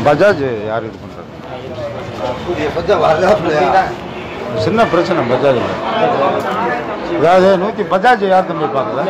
பஜாஜ் யார் இது பண்ணுறது சின்ன பிரச்சனை பஜாஜ் அதாவது நூற்றி பஜாஜ் யார் தம்பி பார்க்குறா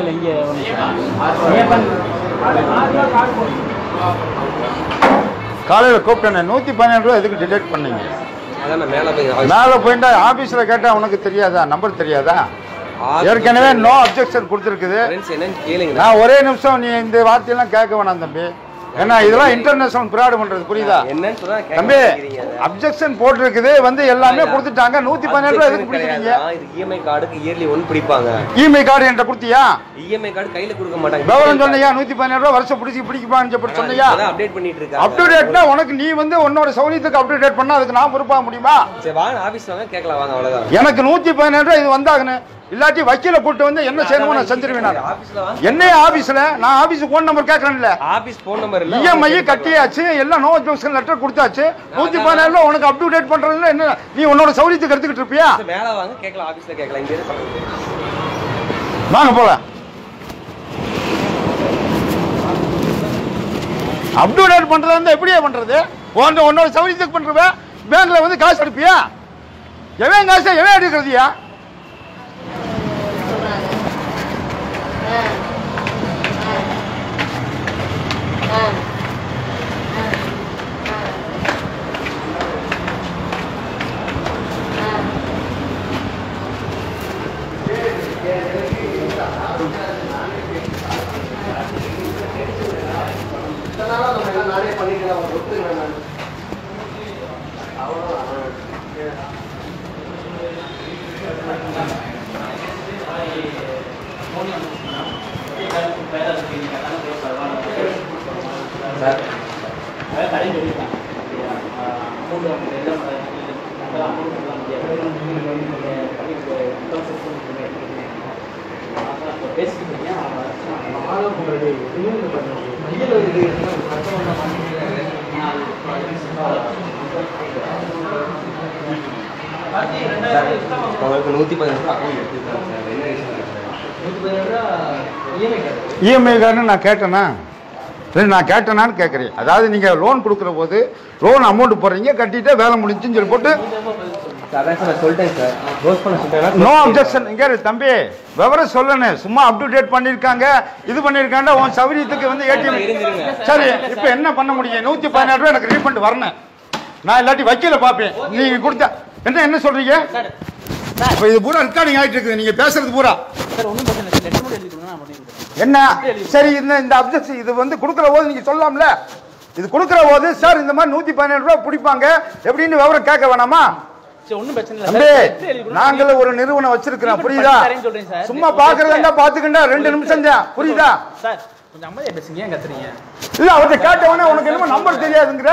காலையில் கூப்பிட்டேனே நூற்றி பன்னெண்டு ரூபா எதுக்கு டிடெக்ட் பண்ணீங்க அதான் நான் மேலே போய் மேலே போயிட்டா ஆஃபீஸில் கேட்டால் உனக்கு தெரியாதா நம்பர் தெரியாதா ஏற்கனவே நோ அப்ஜெக்ஷன் கொடுத்துருக்குது ஃப்ரெண்ட்ஸ் என்னன்னு கேளுங்க நான் ஒரே நிமிஷம் நீ இந்த வார்த்தையெல்லாம் கேட்க வேணாம் தம்பி ஏன்னா இதெல்லாம் இன்டர்நேஷனல் பிராடு பண்றது புரியுதா என்னன்னு சொன்னா கேட்க தம்பி மாட்டேங்கிறீங்க அதை. அப்ஜெக்ஷன் போட்டிருக்குது வந்து எல்லாமே கொடுத்துட்டாங்க நூத்தி பன்னெண்டு ரூபா எதுக்கு கிடையாது. பிடிக்கிறீங்க ஆ, இது இஎம்ஐ கார்டுக்கு இயர்லி ஒன் பிடிப்பாங்க இஎம்ஐ கார்டு என்கிட்ட கொடுத்தியா இஎம்ஐ கார்டு கையில கொடுக்க மாட்டாங்க விவரம் சொன்னியா நூத்தி பன்னெண்டு ரூபா வருஷம் பிடிச்சி பிடிக்குமான்னு சொல்லி சொன்னியா அப்டேட் பண்ணிட்டு இருக்காங்க அப்டுடேட்னா உனக்கு நீ வந்து உன்னோட சௌரியத்துக்கு அப்டுடேட் பண்ணா அதுக்கு நான் பொறுப்பாக முடியுமா சரி வாங்க ஆபீஸ் வாங்க கேட்கலாம் வாங்க அவ்வளவுதான் எனக்கு நூத்தி பதினேழு ரூபா இது வந்தாகணும் இல்லாட்டி வக்கீல கூட்டு வந்து என்ன செய்யணுமோ நான் செஞ்சிருவேன் நான் ஆபீஸ்ல வாங்க என்ன ஆபீஸ்ல நான் ஆபீஸுக்கு ஃபோன் நம்பர் கேட்கறேன்ல ஆபீஸ் போன் நம்பர் இல்ல இஎம்ஐ கட்டியாச்சு எல்லாம் நோ அப்ஜெக்ஷன் லெட்டர் கொடுத்தாச்சு நூத்தி பதினேழுல உனக்கு அப் டு டேட் பண்றதுல என்ன நீ உன்னோட சௌரியத்துக்கு எடுத்துக்கிட்டு இருப்பியா சரி, மேல வாங்க கேட்கலாம் ஆபீஸ்ல கேட்கலாம் இங்க இருந்து பக்கத்துல. வாங்க போலாம் அப் டு டேட் பண்றதா இருந்தா எப்படியா பண்றது உன் உன்னோட சௌரியத்துக்கு பண்றவ பேங்க்ல வந்து காசு எடுப்பியா எவன் காசு எவன் எடுக்கிறதுயா சார் சார், உங்களுக்கு நூத்தி பதினஞ்சு ரூபா அக்கௌண்ட் எடுத்துருக்காங்க சார் என்ன விஷயம் இஎம்ஐ கார்டு நான் கேட்டேனா சரி நான் கேட்டேனான்னு கேட்குறேன் அதாவது நீங்கள் லோன் கொடுக்குற போது லோன் அமௌண்ட் போடுறீங்க கட்டிட்டு வேலை முடிஞ்சுன்னு சொல்லி போட்டு சார் அதான் சார் நான் சொல்லிட்டேன் சார் க்ளோஸ் பண்ண சொல்லிட்டேன் நோ அப்ஜெக்ஷன் இங்கே இரு, தம்பி விவரம் சொல்லணும் சும்மா அப் டு டேட் பண்ணியிருக்காங்க இது பண்ணியிருக்காங்க உன் சௌரியத்துக்கு வந்து ஏடிஎம் இருந்துருங்க. சரி இப்போ என்ன பண்ண முடியும் நூற்றி பதினேழு ரூபா எனக்கு ரீஃபண்ட் வரணும் நான் இல்லாட்டி வக்கீல பார்ப்பேன் நீங்கள் கொடுத்த என்ன என்ன சொல்றீங்க இப்போ இது பூரா ரெக்கார்டிங் ஆகிட்டு இருக்குது நீங்கள் பேசுறது பூரா சார் ஒன்றும் பிரச்சனை இல்லை லெட்டர் மட்டும் எழுதி கொடுங்க நான் பண்ணி கொடுக்குறேன் என்ன சரி இந்த இந்த அப்ஜெக்ஷன் இது வந்து கொடுக்குற போது நீங்க சொல்லலாம்ல இது கொடுக்குற போது சார் இந்த மாதிரி நூத்தி பதினேழு ரூபா பிடிப்பாங்க எப்படின்னு விவரம் கேட்க வேணாமா சரி ஒன்றும் பிரச்சனை இல்லை தம்பி சார் லெட்டர் எழுதி கொடுங்க நாங்களும் ஒரு நிறுவனம் வச்சிருக்கிறோம் Refund புரியுதா பண்ணி தரேன்னு சொல்றேன் சார். சும்மா பாக்குறதா பாத்துக்கிட்டா ரெண்டு நிமிஷம் தான் புரியுதா சார் கொஞ்சம் அமைதியா பேசுங்க ஏன் கத்துறீங்க இல்ல அவர்கிட்ட கேட்டவனே உனக்கு என்னமோ நம்பர் தெரியாதுங்கிற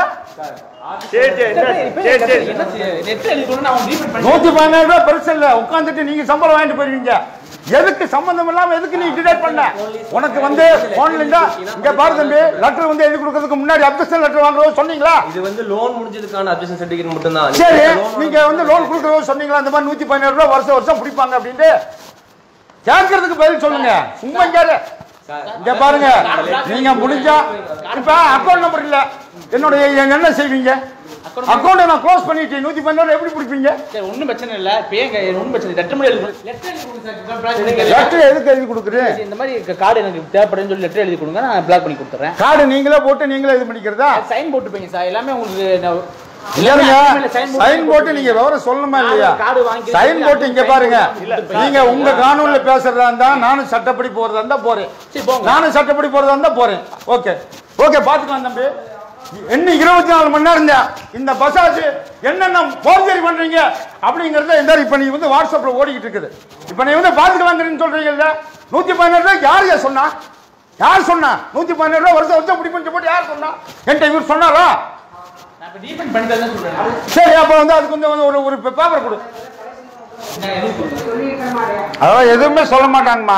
சரி சரி சரி சரி என்ன லெட்டர் எழுதி கொடுங்க நான் ரீஃபண்ட் பண்ணி நூத்தி பதினேழு ரூபா பெருசு இல்ல உட்காந்துட்டு நீங்க சம்பளம் வாங்கிட்டு போயிருவீங்க எதுக்கு சம்பந்தம் இல்லாம எதுக்கு நீ டிடெக்ட் பண்ண உனக்கு வந்து போன்ல இருந்தா இங்க பாரு தம்பி லெட்டர் வந்து எழுதி கொடுக்கறதுக்கு முன்னாடி அப்ஜெக்ஷன் லெட்டர் வாங்குறது சொன்னீங்களா இது வந்து லோன் முடிஞ்சதுக்கான அப்ஜெக்ஷன் சர்டிஃபிகேட் மட்டும் தான் சரி நீங்க வந்து லோன் கொடுக்கறது சொன்னீங்களா இந்த மாதிரி நூத்தி பதினேழு ரூபா வருஷம் வருஷம் பிடிப்பாங்க அப்படின்ட்டு கேட்கறதுக்கு பதில் சொல்லுங்க சும்மா இங்க இரு. இங்க பாருங்க நீங்க முடிஞ்சா இப்ப அக்கௌண்ட் நம்பர் இல்ல என்னுடைய என்ன செய்வீங்க அக்கௌண்ட் நான் க்ளோஸ் பண்ணிட்டு நூத்தி பதினேழு எப்படி பிடிப்பீங்க சரி ஒன்றும் பிரச்சனை இல்லை இப்போ ஏங்க ஒன்றும் பிரச்சனை லெட்டர் மட்டும் எழுதி கொடுங்க லெட்டர் எழுதி கொடுங்க சார் பிளாக் பண்ணி லெட்டர் எதுக்கு எழுதி கொடுக்குறேன் இந்த மாதிரி கார்டு எனக்கு தேவைப்படுன்னு சொல்லி லெட்டர் எழுதி கொடுங்க நான் பிளாக் பண்ணி கொடுத்துறேன் கார்டு நீங்களே போட்டு நீங்களே இது பண்ணிக்கிறதா சைன் போட்டுப்பீங்க சார் எல்லாமே உங்களுக்கு நான் இல்லைங்க sign போட்டு- சைன் போட்டு நீங்க விவரம் சொல்லணுமா இல்லையா கார்டு வாங்கி சைன் போட்டு இங்க பாருங்க நீங்க உங்க காணொலியில பேசுறதா இருந்தா நானும் சட்டப்படி போறதா இருந்தா போறேன் சரி, போங்க. நானும் சட்டப்படி போறதா இருந்தா போறேன் ஓகே ஓகே பாத்துக்கலாம் தம்பி இன்னும் இருபத்தி நாலு மணி நேரம் தான் இந்த பசாஜ் என்னென்ன போர்ஜரி பண்றீங்க அப்படிங்கறத இந்த இப்ப நீ வந்து வாட்ஸ்அப்ல ஓடிக்கிட்டு இருக்குது இப்ப நீ வந்து பாத்துக்கலாங்கிறீன்னு சொல்றீங்கல்ல நூத்தி பதினேழு ரூபாய் யார் யார் சொன்னா யார் சொன்னா நூத்தி பதினேழு ரூபாய் வருஷம் வருஷம் பிடிப்பேன்னு போட்டு யார் சொன்னா என்கிட்ட இவர் சொன்னாரா நான் இப்போ ரீஃபண்ட் பண்ணி தரேன் சொல்றேன் சரி அப்ப வந்து அதுக்கு வந்து ஒரு ஒரு பேப்பர் கொடு நான் எழுதி கொடுங்க அதெல்லாம் எதுவுமே சொல்ல மாட்டாங்கம்மா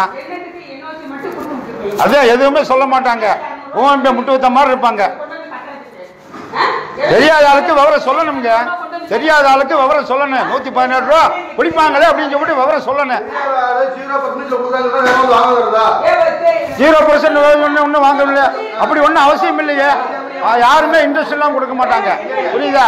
அதான் எதுவுமே சொல்ல மாட்டாங்க ஓஎம்பி முட்டு வைத்த மாதிரி இருப்பாங்க தெரியாத ஆளுக்கு விவரம் சொல்லணுங்க தெரியாத ஆளுக்கு விவரம் சொல்லணும் நூத்தி பதினேழு ரூபா பிடிப்பாங்களே அப்படின்னு சொல்லிட்டு விவரம் சொல்லணும் ஜீரோ பர்சன்ட் ஒன்றும் ஒன்றும் வாங்கவில்லை அப்படி ஒன்றும் அவசியம் இல்லையே ஆ, யாருமே இன்ட்ரெஸ்ட் எல்லாம் கொடுக்க மாட்டாங்க புரியுதா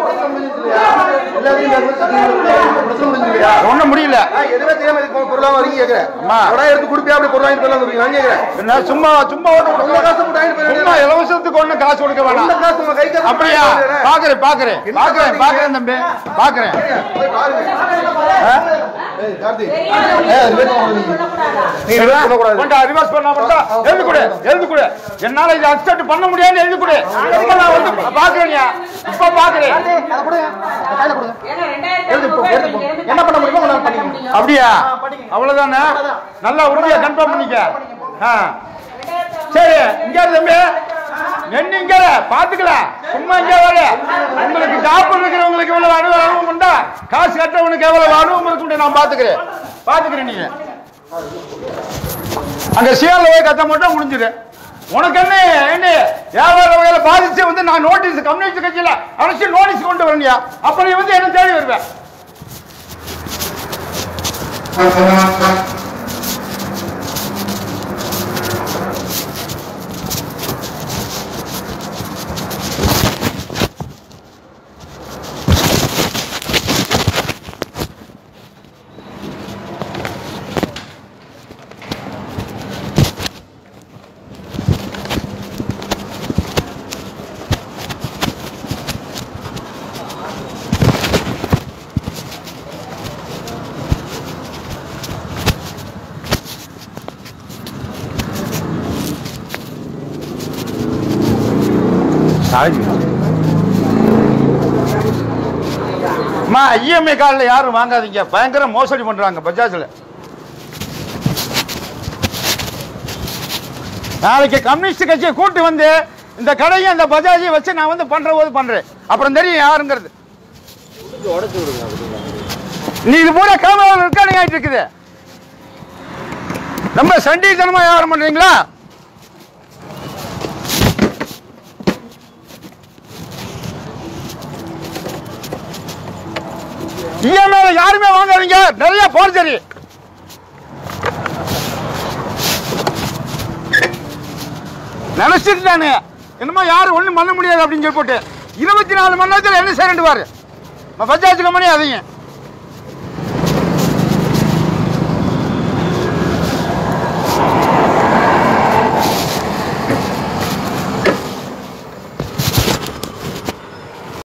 ஒண்ணும் முடியல எதுவுமே தெரியாம இதுக்கு பொருளா வாங்கி கேக்குறேன் அம்மா. உடனே எடுத்து கொடுப்பியா அப்படி பொருள் வாங்கி போயிடலாம் சொல்றீங்க நான் கேக்குறேன் என்ன சும்மா சும்மா ஒண்ணும் கொடுக்க உங்க காசு போட்டு வாங்கிட்டு போயிட சும்மா இலவசத்துக்கு ஒண்ணும் காசு கொடுக்க உங்க வேணாம் காசு உங்க கை காசு அப்படியா பாக்குறேன் பாக்குறேன் என்ன பாக்குறேன் பாக்குறீங்க? பாக்குறேன் தம்பி பாக்குறேன் போய் பாருங்க ஆ? ஏய் கார்த்தி ஏய் அது வேணும் வாங்குறீங்க. நீ ரிவர்ஸ் பண்ணக்கூடாது. கொண்டா, reverse பண்ணா மட்டும் எழுதி கொடு, எழுதி கொடு. என்னால இதை accept பண்ண முடியாதுன்னு எழுதி கொடு. இப்ப நான் வந்து பாக்குறேன்யா. இப்ப பாக்குறேன். என்ன பண்ண முடியுமோ உங்களால பண்ணிக்க முடியும். அப்படியா அவ்வளவுதானே நல்லா உறுதியா கன்ஃபார்ம் பண்ணிக்க ஆ. சரி இங்க இரு தம்பி என்ன இங்க இரு, பாத்துக்கலாம் சும்மா இங்க வர உங்களுக்கு ஜாப் இருக்கிறவங்களுக்கு இவ்வளவு அனுபவம் அனுபவம் உண்டா காசு கட்டுறவனுக்கு எவ்வளவு அனுபவம் இருக்குன்னு நான் பாத்துக்கிறேன் பாத்துக்கிறேன் நீங்க அங்க சியால போய் கத்த மட்டும் முடிஞ்சுது உனக்கு என்ன என்ன வியாபார வகையில பாதிச்சு வந்து நான் நோட்டீஸ் கம்யூனிஸ்ட் கட்சியில அரசியல் நோட்டீஸ் கொண்டு வரணியா அப்ப நீ வந்து என்ன தேடி வருவேன் அம்மா இஎம்ஐ கார்டில் யாரும் வாங்காதீங்க பயங்கர மோசடி பண்றாங்க பஜாஜ்ல நாளைக்கு கம்யூனிஸ்ட் கட்சியை கூட்டி வந்து இந்த கடையும் இந்த பஜாஜையும் வச்சு நான் வந்து பண்ற போது பண்றேன் அப்புறம் தெரியும் யாருங்கிறது நீ இது பூரா கேமராவில் ரெக்கார்டிங் ஆயிட்டு இருக்குது ரொம்ப சண்டித்தனமா வியாபாரம் பண்றீங்களா இஎம்ஐல யாருமே வாங்காதீங்க நிறைய போர்ஜரி நினைச்சிட்டு தானே என்னமோ யாரும் ஒண்ணும் பண்ண முடியாது அப்படின்னு சொல்லி போட்டு இருபத்தி நாலு மணி நேரத்தில் என்ன செய்யறது பாரு பஜாஜ் கம்பெனி அதையும்